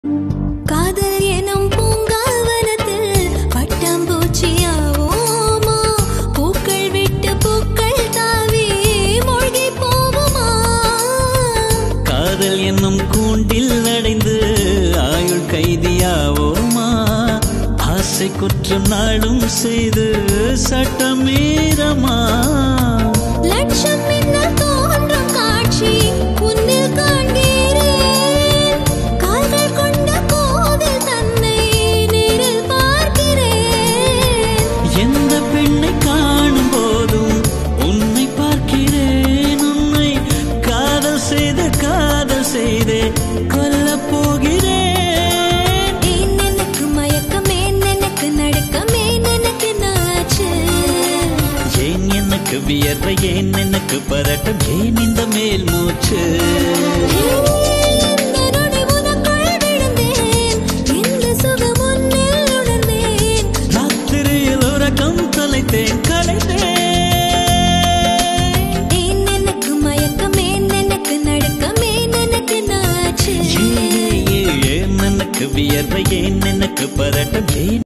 காதல் எனும் பூங்காவனத்தில் பட்டாம்பூச்சியாவோமா பூக்கள் விட்டு பூக்கள் தாவி மூழ்கி போவோமா காதல் என்னும் கூண்டில் அடைந்து ஆயுள் கைதியாவோமா ஆசை குற்றம் நாளும் செய்து சட்டமீறமா லட்சம் மின்னல் தோன்றும் காட்சி உன்னில் காண்கிறேன் கால்கள் கொண்ட கோவில் தன்னை நேரில் பார்க்கிறேன் எந்த பெண்ணை காணும் போதும் உன்னை பார்க்கிறேன் உன்னை காதல் செய்து காதல் செய்தே கொல்லப் போகிறேன் ஏன் எனக்கு மயக்கம் ஏன் எனக்கு நடுக்கம் ஏன் எனக்கு நாச்சு ஏன் எனக்கு வியர்வை ஏன் எனக்கு பதட்டம் ஏன் இந்த மேல் மூச்சு இந்த நொடி உனக்குள் விழுந்தேன் இந்த சுகம் உன்னில் உணர்ந்தேன் ராத்திரியில் உறக்கம் தொலைத்தேன் கலைத்தேன் ஏன் எனக்கு மயக்கம் ஏன் எனக்கு நடுக்கம் ஏன் எனக்கு நாச்சு ஏன் எனக்கு வியர்வை ஏன் எனக்கு பதட்டம் ஏன்